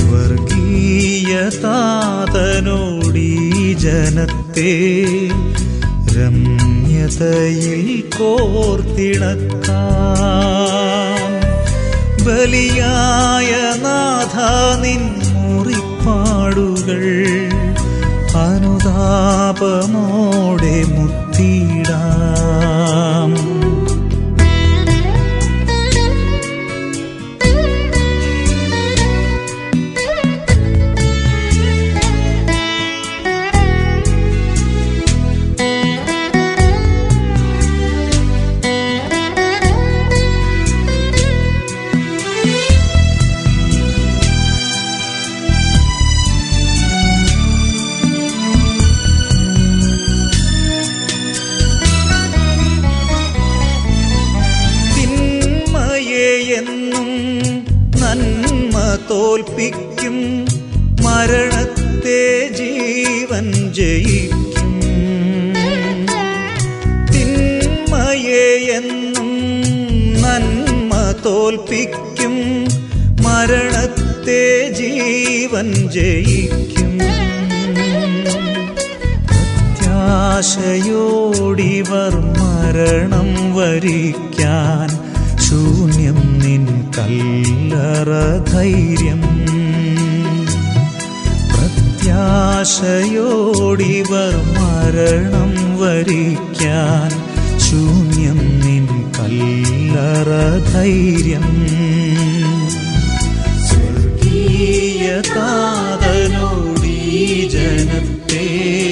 സ്വർഗീയ താതനോടീ ജനത്തെ രമ്യതയിൽ കോർത്തിണക്കാം ബലിയായ നാഥ നിൻ മുറിപ്പാടുകൾ അനുതാപമോടെ മുത്തിടാം തിന്മയെ എന്നും നന്മ തോൽപ്പിക്കും മരണത്തെ ജീവൻ ജയിക്കും തിന്മയെ എന്നും നന്മ തോൽപ്പിക്കും മരണത്തെ ജീവൻ ജയിക്കും പ്രത്യാശയോടിവർ മരണം വരിക്കാൻ ശൂന്യം നിൻ കല്ലറ ധൈര്യം പ്രത്യാശയോടിവർ മരണം വരിക്കാൻ ശൂന്യം നിൻ കല്ലറ ധൈര്യം സ്വർഗീയ താതനോടീ ജനത്തെ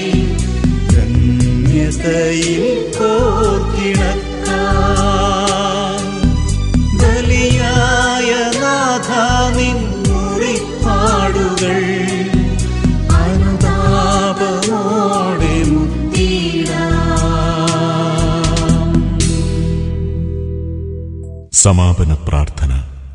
ധന്യതയിൽ കോർത്തിണക്കാം ബലിയായ നാഥ നിൻ മുറിപ്പാടുകൾ അനുതാപമോടെ മുത്തിടാം സമാപന പ്രാർത്ഥന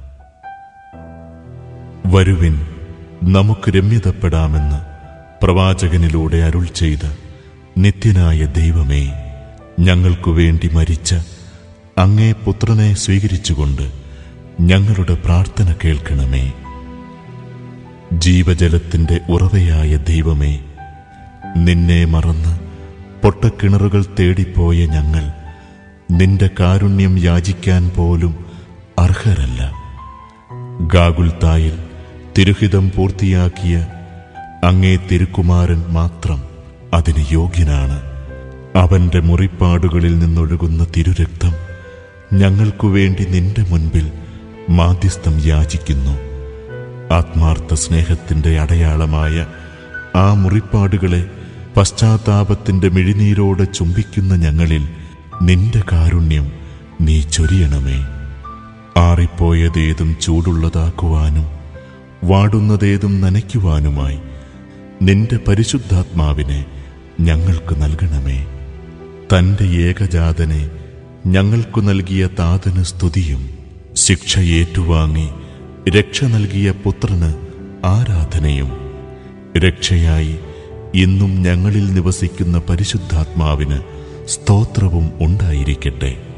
വരുവിൻ നമുക്ക് രമ്യതപ്പെടാമെന്ന് പ്രവാചകനിലൂടെ അരുൾ ചെയ്ത നിത്യനായ ദൈവമേ ഞങ്ങൾക്കു വേണ്ടി മരിച്ച അങ്ങേ പുത്രനെ സ്വീകരിച്ചുകൊണ്ട് ഞങ്ങളുടെ പ്രാർത്ഥന കേൾക്കണമേ ജീവജലത്തിന്റെ ഉറവയായ ദൈവമേ നിന്നെ മറന്ന് പൊട്ടക്കിണറുകൾ തേടിപ്പോയ ഞങ്ങൾ നിന്റെ കാരുണ്യം യാചിക്കാൻ പോലും അർഹരല്ല ഗാഗുൽത്തായിൽ തിരുഹിതം പൂർത്തിയാക്കിയ അങ്ങേ തിരുക്കുമാരൻ മാത്രം അതിന് യോഗ്യനാണ് അവന്റെ മുറിപ്പാടുകളിൽ നിന്നൊഴുകുന്ന തിരുരക്തം ഞങ്ങൾക്കു വേണ്ടി നിന്റെ മുൻപിൽ മാധ്യസ്ഥം യാചിക്കുന്നു ആത്മാർത്ഥ സ്നേഹത്തിന്റെ അടയാളമായ ആ മുറിപ്പാടുകളെ പശ്ചാത്താപത്തിന്റെ മിഴിനീരോടെ ചുംബിക്കുന്ന ഞങ്ങളിൽ നിന്റെ കാരുണ്യം നീ ചൊരിയണമേ ആറിപ്പോയതേതും ചൂടുള്ളതാക്കുവാനും വാടുന്നതേതും നനയ്ക്കുവാനുമായി നിന്റെ പരിശുദ്ധാത്മാവിനെ ഞങ്ങൾക്ക് നൽകണമേ തന്റെ ഏകജാതനെ ഞങ്ങൾക്കു നൽകിയ താതന് സ്തുതിയും ശിക്ഷ ഏറ്റുവാങ്ങി രക്ഷ നൽകിയ പുത്രന് ആരാധനയും രക്ഷയായി ഇന്നും ഞങ്ങളിൽ നിവസിക്കുന്ന പരിശുദ്ധാത്മാവിന് സ്തോത്രവും ഉണ്ടായിരിക്കട്ടെ